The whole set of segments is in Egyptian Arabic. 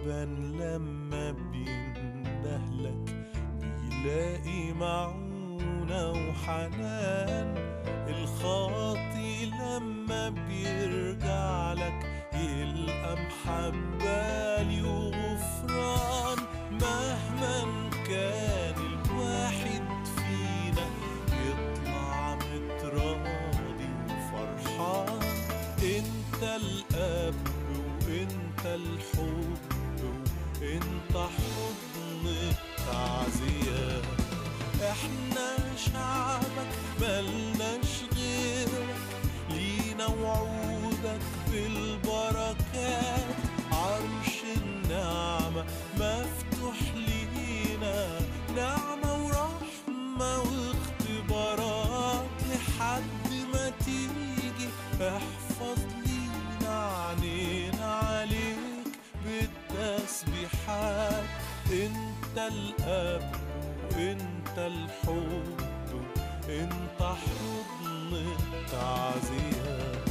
تعبان لما بيندهلك بيلاقي معونة وحنان الخاطي لما بيرجع لك يلقى محبة وغفران مهما كان الواحد فينا يطلع متراضي وفرحان انت الاب وانت الحب وانت حضن التعزية احنا شعبك ملناش غيرك لينا وعودك بالبركات عرش النعمة مفتوح لينا نعمة ورحمة واختبارات لحد ما تيجي احفظ لينا عنينا عليك بالتسبيحات انت الاب وانت الحب انت حضن التعزيات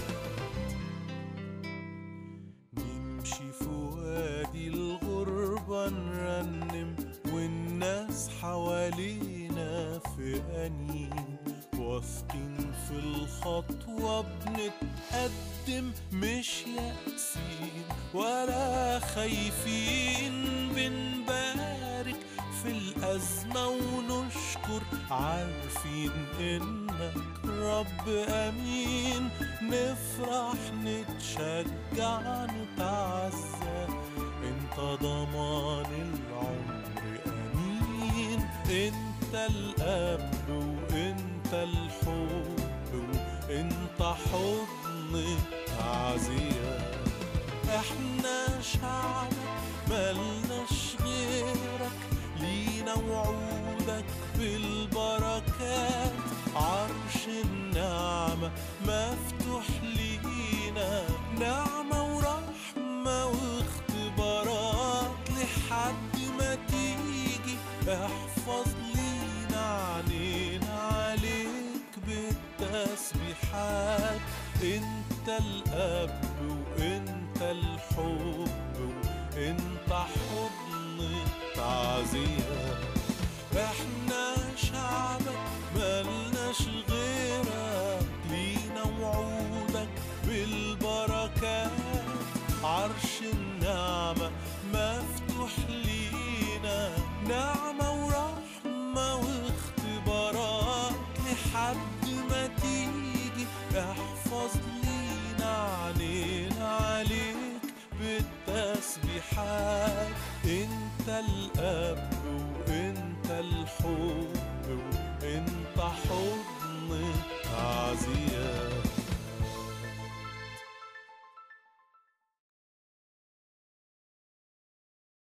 نمشي في وادي الغربة نرنم والناس حوالينا في أنين واثقين في الخطوة بنتقدم مش يأسين ولا خايفين بنبارك في الأزمة ونشكر عارفين إنك رب أمين نفرح نتشجع نتعزى انت ضمان العمر أمين انت الأب وانت الحب وانت حضن التعزية احنا شعبك ملناش غيرك لينا وعودك بالبركات عرش النعمة مفتوح لينا نعمة ورحمة واختبارات لحد ما تيجي احفظ لينا عنينا عليك بالتسبيحات انت الاب وانت الحب وانت حضن التعزيات احنا شعبك ملناش غيرك لينا وعودك بالبركات عرش النعمة مفتوح لينا نعمة ورحمة واختبارات لحد ما تيجي احفظ لينا عنينا عليك بالتسبيحات انت الاب وانت الحب وانت حضن التعزية